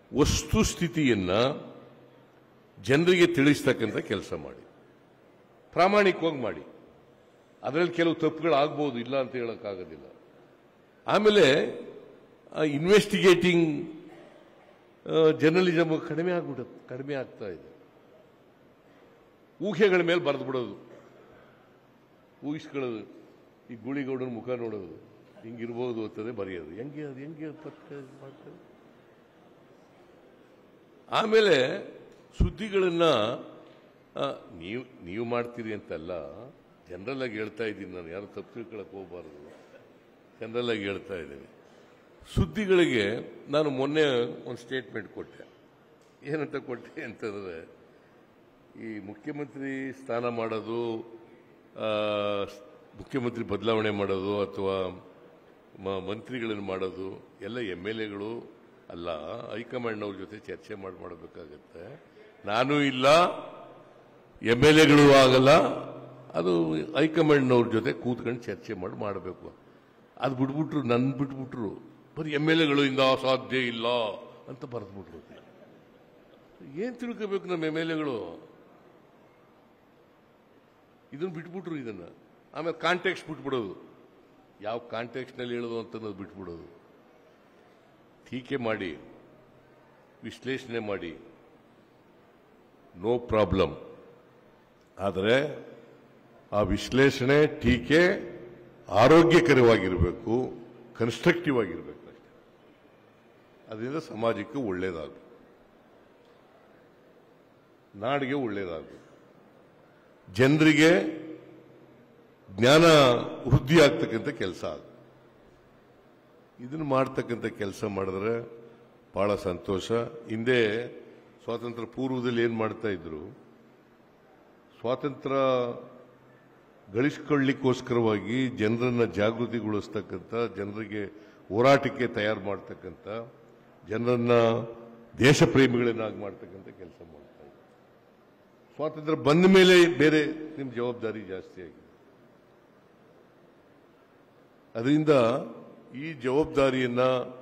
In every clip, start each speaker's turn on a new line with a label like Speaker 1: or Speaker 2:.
Speaker 1: ವಸ್ತುಸ್ಥಿತಿಯನ್ನ ಜನರಿಗೆ ತಿಳಿಸ್ತಕ್ಕಂಥ ಕೆಲಸ ಮಾಡಿ ಪ್ರಾಮಾಣಿಕವಾಗಿ ಮಾಡಿ ಅದರಲ್ಲಿ ಕೆಲವು ತಪ್ಪುಗಳಾಗ್ಬೋದು ಇಲ್ಲ ಅಂತ ಹೇಳೋಕ್ಕಾಗೋದಿಲ್ಲ ಆಮೇಲೆ ಇನ್ವೆಸ್ಟಿಗೇಟಿಂಗ್ ಜರ್ನಲಿಸಮ್ ಕಡಿಮೆ ಆಗ್ಬಿಡುತ್ತೆ ಕಡಿಮೆ ಆಗ್ತಾ ಇದೆ ಊಹೆಗಳ ಮೇಲೆ ಬರೆದು ಬಿಡೋದು ಊಹಿಸ್ಕೊಳ್ಳೋದು ಈ ಗುಳಿಗೌಡನ ಮುಖ ನೋಡೋದು ಹಿಂಗಿರ್ಬೋದು ಅಂತದೆ ಬರೆಯೋದು ಹೆಂಗೆ ಅದು ಹೆಂಗೆ ಪತ್ತೆ ಮಾಡ್ತಾರೆ ಆಮೇಲೆ ಸುದ್ದಿಗಳನ್ನ ಆ, ನೀವು ನೀವು ಮಾಡ್ತೀರಿ ಅಂತಲ್ಲ ಜನರಲ್ ಆಗಿ ಹೇಳ್ತಾ ಇದ್ದೀನಿ ನಾನು ಯಾರು ತಪ್ಪು ತಿಳ್ಕೊಳಕ್ ಹೋಗ್ಬಾರ್ದು ಜನರಲ್ ಆಗಿ ಹೇಳ್ತಾ ಇದ್ದೀನಿ ಸುದ್ದಿಗಳಿಗೆ ನಾನು ಮೊನ್ನೆ ಒಂದು ಸ್ಟೇಟ್ಮೆಂಟ್ ಕೊಟ್ಟೆ ಏನಂತ ಕೊಟ್ಟೆ ಅಂತಂದ್ರೆ ಈ ಮುಖ್ಯಮಂತ್ರಿ ಸ್ಥಾನ ಮಾಡೋದು ಆ, ಮುಖ್ಯಮಂತ್ರಿ ಬದಲಾವಣೆ ಮಾಡೋದು ಅಥವಾ ಮ- ಮಂತ್ರಿಗಳನ್ನು ಮಾಡೋದು ಎಲ್ಲ ಎಮ್ ಎಲ್ ಎಗಳು ಅಲ್ಲ ಹೈಕಮಾಂಡ್ನವ್ರ ಜೊತೆ ಚರ್ಚೆ ಮಾಡಿ ಮಾಡಬೇಕಾಗತ್ತೆ ನಾನು ಇಲ್ಲ ಎಮ್ ಎಲ್ ಎಗಳು ಆಗಲ್ಲ ಅದು ಹೈಕಮಾಂಡ್ನವ್ರ ಜೊತೆ ಕೂತ್ಕೊಂಡು ಚರ್ಚೆ ಮಾಡಿ ಮಾಡಬೇಕು ಅದು ಬಿಟ್ಬಿಟ್ರು ನನ್ ಬಿಟ್ಬಿಟ್ರು ಬರೀ ಎಮ್ ಎಲ್ ಎಗಳು ಇಂದ ಸಾಧ್ಯ ಇಲ್ಲ ಅಂತ ಬರೆದ್ಬಿಟ್ರು ಏನ್ ತಿಳ್ಕೋಬೇಕು ನಮ್ಮ ಎಮ್ ಎಲ್ ಎಗಳು ಇದನ್ನ ಬಿಟ್ಬಿಟ್ರು ಇದನ್ನ ಆಮೇಲೆ ಕಾಂಟ್ಯಾಕ್ಸ್ ಬಿಟ್ಬಿಡೋದು ಯಾವ ಕಾಂಟ್ಯಾಕ್ಸ್ನಲ್ಲಿ ಹೇಳೋದು ಅಂತ ಅನ್ನೋದು ಬಿಟ್ಬಿಡೋದು ಟೀಕೆ ಮಾಡಿ ವಿಶ್ಲೇಷಣೆ ಮಾಡಿ ನೋ ಪ್ರಾಬ್ಲಮ್ ಆದರೆ ಆ ವಿಶ್ಲೇಷಣೆ ಟೀಕೆ ಆರೋಗ್ಯಕರವಾಗಿರಬೇಕು ಕನ್ಸ್ಟ್ರಕ್ಟಿವ್ ಆಗಿರಬೇಕು ಅಷ್ಟೇ ಅದರಿಂದ ಸಮಾಜಕ್ಕೆ ಒಳ್ಳೇದಾಗಬೇಕು ನಾಡಿಗೆ ಒಳ್ಳೇದಾಗಬೇಕು ಜನರಿಗೆ ಜ್ಞಾನ ವೃದ್ಧಿ ಆಗ್ತಕ್ಕಂಥ ಕೆಲಸ ಆಗ ಇದನ್ನು ಮಾಡ್ತಕ್ಕಂಥ ಕೆಲಸ ಮಾಡಿದ್ರೆ ಬಹಳ ಸಂತೋಷ ಹಿಂದೆ ಸ್ವಾತಂತ್ರ್ಯ ಪೂರ್ವದಲ್ಲಿ ಏನ್ ಮಾಡ್ತಾ ಇದ್ರು ಸ್ವಾತಂತ್ರ್ಯ ಗಳಿಸ್ಕೊಳ್ಳಿಕ್ಕೋಸ್ಕರವಾಗಿ ಜನರನ್ನ ಜಾಗೃತಿಗೊಳಿಸ್ತಕ್ಕಂಥ ಜನರಿಗೆ ಹೋರಾಟಕ್ಕೆ ತಯಾರು ಮಾಡ್ತಕ್ಕಂಥ ಜನರನ್ನ ದೇಶ ಪ್ರೇಮಿಗಳನ್ನಾಗಿ ಮಾಡ್ತಕ್ಕಂಥ ಕೆಲಸ ಮಾಡ್ತಾ ಇದ್ರು ಸ್ವಾತಂತ್ರ್ಯ ಬಂದ ಮೇಲೆ ಬೇರೆ ನಿಮ್ಮ ಜವಾಬ್ದಾರಿ ಜಾಸ್ತಿ ಆಗಿದೆ ಅದರಿಂದ ಈ ಜವಾಬ್ದಾರಿಯನ್ನ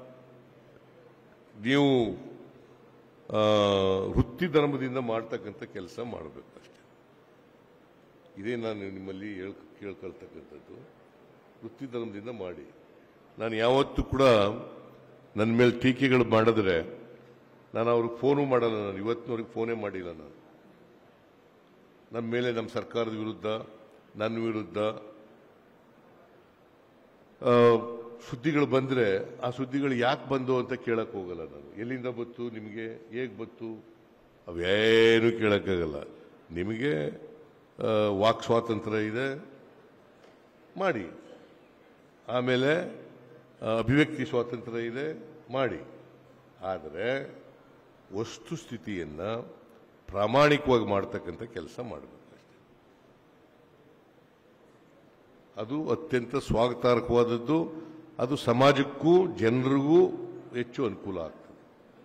Speaker 1: ನೀವು ಆ, ವೃತ್ತಿ ಧರ್ಮದಿಂದ ಮಾಡ್ತಕ್ಕಂಥ ಕೆಲಸ ಮಾಡಬೇಕಷ್ಟೆ ಇದೇ ನಾನು ನಿಮ್ಮಲ್ಲಿ ಹೇಳ್ ಕೇಳ್ಕೊಳ್ತಕ್ಕಂಥದ್ದು ವೃತ್ತಿ ಧರ್ಮದಿಂದ ಮಾಡಿ ನಾನು ಯಾವತ್ತೂ ಕೂಡ ನನ್ನ ಮೇಲೆ ಟೀಕೆಗಳು ಮಾಡಿದ್ರೆ ನಾನು ಅವ್ರಿಗೆ ಫೋನು ಮಾಡಲ್ಲ ನಾನು ಇವತ್ತಿನವ್ರಿಗೆ ಫೋನೇ ಮಾಡಿಲ್ಲ ನಾನು ನಮ್ಮ ಮೇಲೆ ನಮ್ಮ ಸರ್ಕಾರದ ವಿರುದ್ಧ ನನ್ನ ವಿರುದ್ಧ ಆ, ಸುದ್ದಿಗಳು ಬಂದ್ರೆ ಆ ಸುದ್ದಿಗಳು ಯಾಕೆ ಬಂದು ಅಂತ ಕೇಳಕ್ ಹೋಗಲ್ಲ ನಾನು ಎಲ್ಲಿಂದ ಬತ್ತು ನಿಮಗೆ ಹೇಗ್ ಬತ್ತು ಅವೇನು ಕೇಳಕ್ಕಾಗಲ್ಲ ನಿಮಗೆ ಆ, ವಾಕ್ ಸ್ವಾತಂತ್ರ್ಯ ಇದೆ ಮಾಡಿ ಆಮೇಲೆ ಆ, ಅಭಿವ್ಯಕ್ತಿ ಸ್ವಾತಂತ್ರ್ಯ ಇದೆ ಮಾಡಿ ಆದರೆ ವಸ್ತುಸ್ಥಿತಿಯನ್ನ ಪ್ರಾಮಾಣಿಕವಾಗಿ ಮಾಡ್ತಕ್ಕಂಥ ಕೆಲಸ ಮಾಡಬೇಕು ಅಷ್ಟೇ ಅದು ಅತ್ಯಂತ ಸ್ವಾಗತಾರ್ಹವಾದದ್ದು ಅದು ಸಮಾಜಕ್ಕೂ ಜನರಿಗೂ ಹೆಚ್ಚು ಅನುಕೂಲ ಆಗ್ತದೆ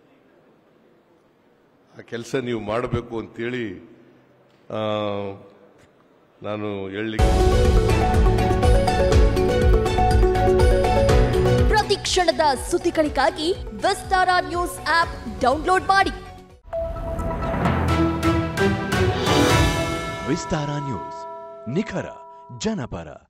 Speaker 1: ಆ ಕೆಲಸ ನೀವು ಮಾಡಬೇಕು ಅಂತೇಳಿ ಆ, ನಾನು ಹೇಳಲಿಕ್ಕೆ
Speaker 2: ಪ್ರತಿ ಕ್ಷಣದ ಸುದ್ದಿಗಳಿಗಾಗಿ ವಿಸ್ತಾರ ನ್ಯೂಸ್ ಆಪ್ ಡೌನ್ಲೋಡ್ ಮಾಡಿ
Speaker 3: ವಿಸ್ತಾರ ನ್ಯೂಸ್ ನಿಖರ ಜನಪರ